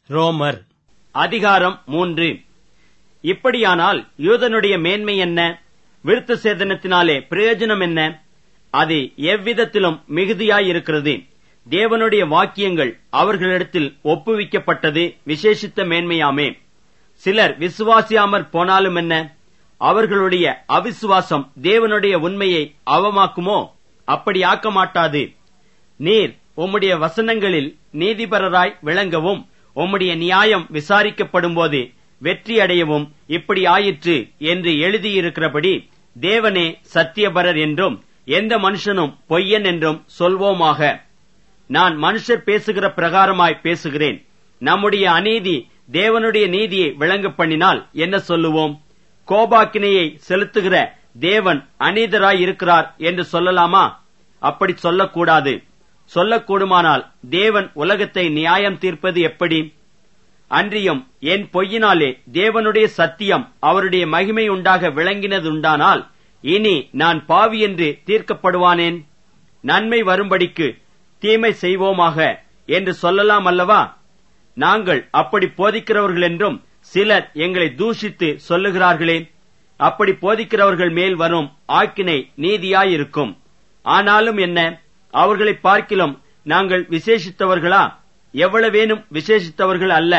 ரோமர் அதிகாரம் மூன்று இப்படியானால் யூதனுடைய மேன்மை என்ன விருத்த சேதனத்தினாலே பிரயோஜனம் என்ன அது எவ்விதத்திலும் மிகுதியாயிருக்கிறது தேவனுடைய வாக்கியங்கள் அவர்களிடத்தில் ஒப்புவிக்கப்பட்டது விசேஷித்த மேன்மையாமே சிலர் விசுவாசியாமற் போனாலும் என்ன அவர்களுடைய அவிசுவாசம் தேவனுடைய உண்மையை அவமாக்குமோ அப்படி ஆக்க மாட்டாது நீர் உம்முடைய வசனங்களில் நீதிபரராய் விளங்கவும் உம்முடைய நியாயம் விசாரிக்கப்படும்போது வெற்றியடையவும் இப்படி ஆயிற்று என்று எழுதியிருக்கிறபடி தேவனே சத்தியபரர் என்றும் எந்த மனுஷனும் பொய்யன் என்றும் சொல்வோமாக நான் மனுஷர் பேசுகிற பிரகாரமாய் பேசுகிறேன் நம்முடைய அநீதி தேவனுடைய நீதியை விளங்க பண்ணினால் என்ன சொல்லுவோம் கோபாக்கினையை செலுத்துகிற தேவன் அநீதராய் இருக்கிறார் என்று சொல்லலாமா அப்படி சொல்லக்கூடாது சொல்லக்கூடுமானால் தேவன் உலகத்தை நியாயம் தீர்ப்பது எப்படி அன்றியும் என் பொய்யினாலே தேவனுடைய சத்தியம் அவருடைய மகிமை உண்டாக விளங்கினதுண்டானால் இனி நான் பாவி என்று தீர்க்கப்படுவானேன் நன்மை வரும்படிக்கு தீமை செய்வோமாக என்று சொல்லலாம் அல்லவா நாங்கள் அப்படி போதிக்கிறவர்கள் என்றும் சிலர் எங்களை தூஷித்து சொல்லுகிறார்களே அப்படி போதிக்கிறவர்கள் மேல் வரும் ஆக்கினை நீதியாயிருக்கும் ஆனாலும் என்ன அவர்களை பார்க்கிலும் நாங்கள் விசேஷித்தவர்களா எவ்வளவேனும் விசேஷித்தவர்கள் அல்ல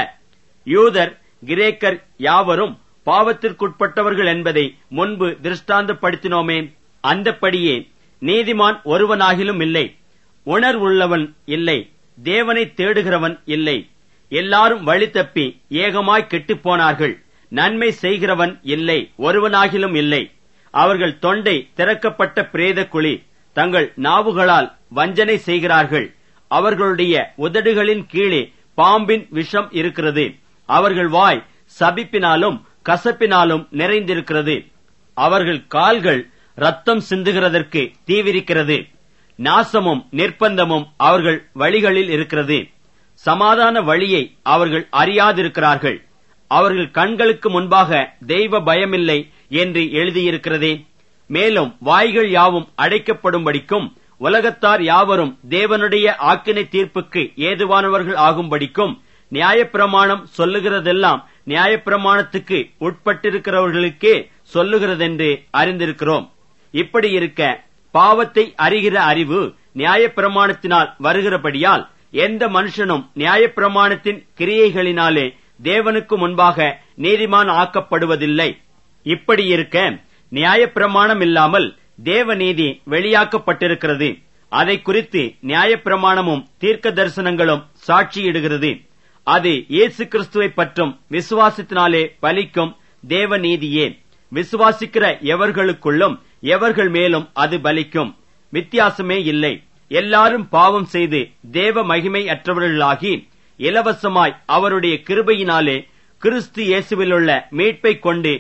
யூதர் கிரேக்கர் யாவரும் பாவத்திற்குட்பட்டவர்கள் என்பதை முன்பு திருஷ்டாந்தப்படுத்தினோமே அந்தப்படியே நீதிமான் ஒருவனாகிலும் இல்லை உணர்வுள்ளவன் இல்லை தேவனை தேடுகிறவன் இல்லை எல்லாரும் வழி தப்பி ஏகமாய் கெட்டுப் போனார்கள் நன்மை செய்கிறவன் இல்லை ஒருவனாகிலும் இல்லை அவர்கள் தொண்டை திறக்கப்பட்ட பிரேத குழி தங்கள் நாவுகளால் வஞ்சனை செய்கிறார்கள் அவர்களுடைய உதடுகளின் கீழே பாம்பின் விஷம் இருக்கிறது அவர்கள் வாய் சபிப்பினாலும் கசப்பினாலும் நிறைந்திருக்கிறது அவர்கள் கால்கள் ரத்தம் சிந்துகிறதற்கு தீவிரிக்கிறது நாசமும் நிர்பந்தமும் அவர்கள் வழிகளில் இருக்கிறது சமாதான வழியை அவர்கள் அறியாதிருக்கிறார்கள் அவர்கள் கண்களுக்கு முன்பாக தெய்வ பயமில்லை என்று எழுதியிருக்கிறதே மேலும் வாய்கள் யாவும் அடைக்கப்படும்படிக்கும் உலகத்தார் யாவரும் தேவனுடைய ஆக்கினை தீர்ப்புக்கு ஏதுவானவர்கள் ஆகும்படிக்கும் நியாயப்பிரமாணம் சொல்லுகிறதெல்லாம் நியாயப்பிரமாணத்துக்கு உட்பட்டிருக்கிறவர்களுக்கே சொல்லுகிறதென்று அறிந்திருக்கிறோம் இப்படி இருக்க பாவத்தை அறிகிற அறிவு நியாயப்பிரமாணத்தினால் வருகிறபடியால் எந்த மனுஷனும் நியாயப்பிரமாணத்தின் கிரியைகளினாலே தேவனுக்கு முன்பாக நீதிமான் ஆக்கப்படுவதில்லை இப்படி இருக்க நியாயப்பிரமாணம் இல்லாமல் தேவநீதி வெளியாக்கப்பட்டிருக்கிறது அதை குறித்து நியாயப்பிரமாணமும் தீர்க்க தரிசனங்களும் சாட்சியிடுகிறது அது இயேசு கிறிஸ்துவை பற்றும் விசுவாசத்தினாலே பலிக்கும் தேவநீதியே விசுவாசிக்கிற எவர்களுக்குள்ளும் எவர்கள் மேலும் அது பலிக்கும் வித்தியாசமே இல்லை எல்லாரும் பாவம் செய்து தேவ மகிமை அற்றவர்களாகி இலவசமாய் அவருடைய கிருபையினாலே கிறிஸ்து இயேசுவிலுள்ள மீட்பை கொண்டு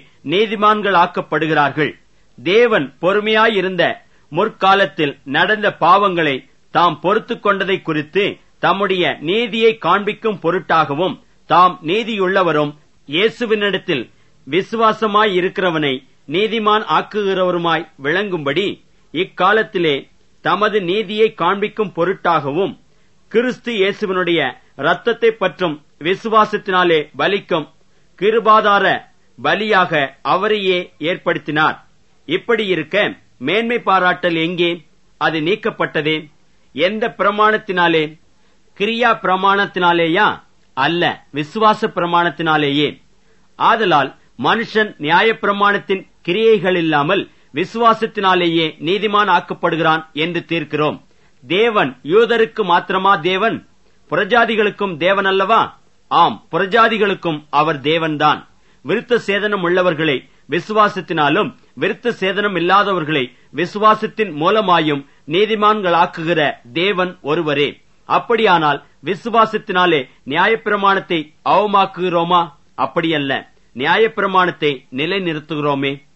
நீதிமான்களாக்கப்படுகிறார்கள் தேவன் பொறுமையாயிருந்த முற்காலத்தில் நடந்த பாவங்களை தாம் பொறுத்துக் கொண்டதை குறித்து தம்முடைய நீதியை காண்பிக்கும் பொருட்டாகவும் தாம் நீதியுள்ளவரும் இயேசுவினிடத்தில் விசுவாசமாய் இருக்கிறவனை நீதிமான் ஆக்குகிறவருமாய் விளங்கும்படி இக்காலத்திலே தமது நீதியை காண்பிக்கும் பொருட்டாகவும் கிறிஸ்து இயேசுவினுடைய ரத்தத்தை பற்றும் விசுவாசத்தினாலே பலிக்கும் கிருபாதார பலியாக அவரையே ஏற்படுத்தினார் இப்படி இருக்க மேன்மை பாராட்டல் எங்கே அது நீக்கப்பட்டதே எந்த பிரமாணத்தினாலே கிரியா பிரமாணத்தினாலேயா அல்ல விசுவாச பிரமாணத்தினாலேயே ஆதலால் மனுஷன் நியாயப்பிரமாணத்தின் கிரியைகள் இல்லாமல் விசுவாசத்தினாலேயே நீதிமான் ஆக்கப்படுகிறான் என்று தீர்க்கிறோம் தேவன் யூதருக்கு மாத்திரமா தேவன் புறஜாதிகளுக்கும் தேவன் அல்லவா ஆம் புறஜாதிகளுக்கும் அவர் தேவன்தான் விருத்த சேதனம் உள்ளவர்களை விசுவாசத்தினாலும் விருத்த சேதனம் இல்லாதவர்களை விசுவாசத்தின் மூலமாயும் நீதிமான்களாக்குகிற தேவன் ஒருவரே அப்படியானால் விசுவாசத்தினாலே நியாயப்பிரமாணத்தை அவமாக்குகிறோமா அப்படியல்ல நியாயப்பிரமாணத்தை நிலைநிறுத்துகிறோமே